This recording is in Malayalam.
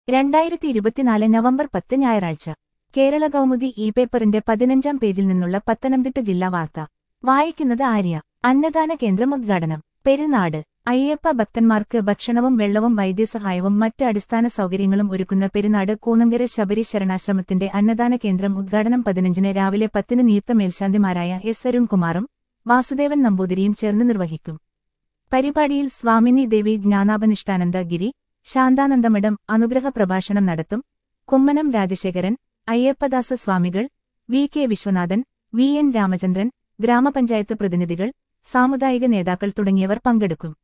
രണ്ടായിരത്തി ഇരുപത്തിനാല് നവംബർ പത്ത് ഞായറാഴ്ച കേരള കൗമുദി ഇ പേപ്പറിന്റെ പതിനഞ്ചാം പേജിൽ നിന്നുള്ള പത്തനംതിട്ട ജില്ലാ വാർത്ത വായിക്കുന്നത് ആര്യ അന്നദാന കേന്ദ്രം ഉദ്ഘാടനം പെരുന്നാട് അയ്യപ്പ ഭക്തന്മാർക്ക് ഭക്ഷണവും വെള്ളവും വൈദ്യസഹായവും മറ്റ് അടിസ്ഥാന സൗകര്യങ്ങളും ഒരുക്കുന്ന പെരുന്നാട് കൂണങ്കര ശബരി ശരണാശ്രമത്തിന്റെ അന്നദാന കേന്ദ്രം ഉദ്ഘാടനം പതിനഞ്ചിന് രാവിലെ പത്തിന് നിയുക്ത മേൽശാന്തിമാരായ എസ് അരുൺകുമാറും വാസുദേവൻ നമ്പൂതിരിയും ചേർന്ന് നിർവഹിക്കും പരിപാടിയിൽ സ്വാമിനി ദേവി ജ്ഞാനാപനിഷ്ഠാനന്ദ ഗിരി ശാന്താനന്ദമഠം അനുഗ്രഹ പ്രഭാഷണം നടത്തും കുമ്മനം രാജശേഖരൻ അയ്യപ്പദാസ സ്വാമികൾ V K Viswanathan V N Ramachandran ഗ്രാമപഞ്ചായത്ത് പ്രതിനിധികൾ സാമുദായിക നേതാക്കൾ തുടങ്ങിയവർ പങ്കെടുക്കും